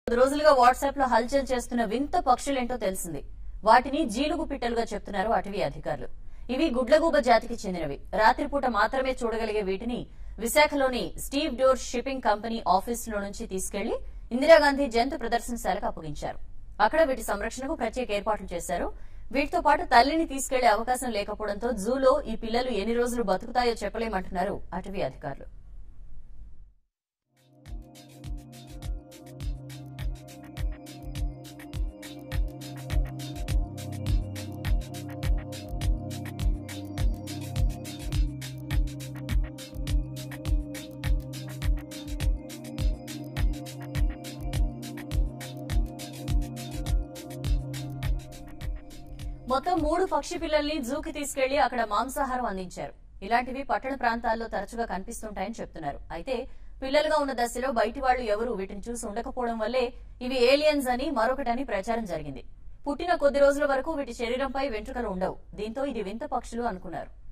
కొద్ది రోజులుగా వాట్సాప్ లో హల్చల్ చేస్తున్న వింత పక్షులేంటో తెలిసింది వాటిని జీలుగు పిట్టలుగా చెప్తున్నారు అటవీ అధికారులు ఇవి గుడ్లగూబ జాతికి చెందినవి రాత్రిపూట మాత్రమే చూడగలిగే వీటిని విశాఖలోని స్టీవ్ డోర్ షిప్పింగ్ కంపెనీ ఆఫీసులో నుంచి తీసుకెళ్లి ఇందిరాగాంధీ జంతు ప్రదర్శనశాలకు అప్పగించారు అక్కడ వీటి సంరక్షణకు ప్రత్యేక ఏర్పాట్లు చేశారు వీటితో పాటు తల్లిని తీసుకెళ్లే అవకాశం లేకపోవడంతో జూలో ఈ పిల్లలు ఎన్ని రోజులు బతుకుతాయో చెప్పలేమంటున్నారు అటవీ అధికారులు మొత్తం మూడు పక్షి పిల్లల్ని జూకి తీసుకెళ్లి అక్కడ మాంసాహారం అందించారు ఇలాంటివి పట్టణ ప్రాంతాల్లో తరచుగా కనిపిస్తుంటాయని చెప్తున్నారు అయితే పిల్లలుగా ఉన్న దశలో బయటి వాళ్లు ఎవరూ వీటిని చూసి ఉండకపోవడం వల్లే ఇవి ఏలియన్స్ అని మరొకటని ప్రచారం జరిగింది పుట్టిన కొద్ది రోజుల వరకు వీటి శరీరంపై వెంట్రుకలు ఉండవు దీంతో ఇది వింత పక్షులు అనుకున్నారు